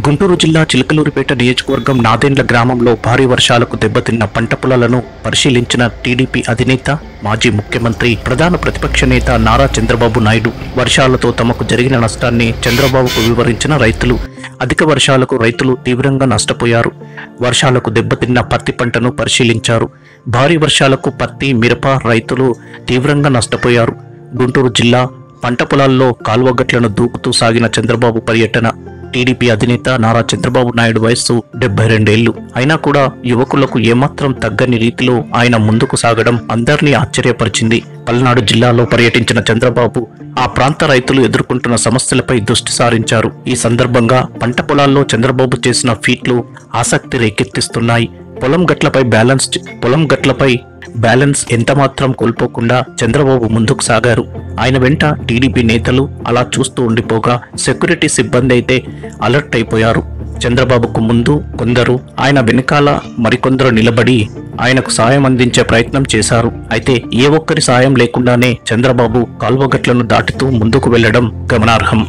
గుంటూరు జిల్లా చిలకలూరిపేట నియోజకవర్గం నాదెండ్ల గ్రామంలో భారీ వర్షాలకు దెబ్బతిన్న పంట పొలాలను పరిశీలించిన టీడీపీ అధినేత మాజీ ముఖ్యమంత్రి ప్రధాన ప్రతిపక్ష నేత నారా చంద్రబాబు నాయుడు వర్షాలతో తమకు జరిగిన నష్టాన్ని చంద్రబాబుకు వివరించిన రైతులు అధిక వర్షాలకు రైతులు తీవ్రంగా నష్టపోయారు వర్షాలకు దెబ్బతిన్న పత్తి పంటను పరిశీలించారు భారీ వర్షాలకు పత్తి మిరప రైతులు తీవ్రంగా నష్టపోయారు గుంటూరు జిల్లా పంట పొలాల్లో కాల్వగట్లను దూకుతూ సాగిన చంద్రబాబు పర్యటన టీడీపీ అధినేత నారా చంద్రబాబు నాయుడు వయస్సు డెబ్బై రెండేళ్లు అయినా కూడా యువకులకు ఏమాత్రం తగ్గని రీతిలో ఆయన ముందుకు సాగడం అందరినీ ఆశ్చర్యపరిచింది పల్నాడు జిల్లాలో పర్యటించిన చంద్రబాబు ఆ ప్రాంత రైతులు ఎదుర్కొంటున్న సమస్యలపై దృష్టి సారించారు ఈ సందర్భంగా పంట పొలాల్లో చంద్రబాబు చేసిన ఫీట్లు ఆసక్తి రేకెత్తిస్తున్నాయి పొలం గట్లపై బ్యాలెన్స్ పొలం గట్లపై బ్యాలెన్స్ ఎంత మాత్రం కోల్పోకుండా చంద్రబాబు ముందుకు సాగారు ఆయన వెంట టీడీపీ నేతలు అలా చూస్తూ ఉండిపోగా సెక్యూరిటీ సిబ్బంది అయితే అలర్ట్ అయిపోయారు చంద్రబాబుకు ముందు కొందరు ఆయన వెనకాల మరికొందరు నిలబడి ఆయనకు సాయం అందించే ప్రయత్నం చేశారు అయితే ఏ ఒక్కరి సాయం లేకుండానే చంద్రబాబు కాల్వగట్లను దాటుతూ ముందుకు వెళ్లడం గమనార్హం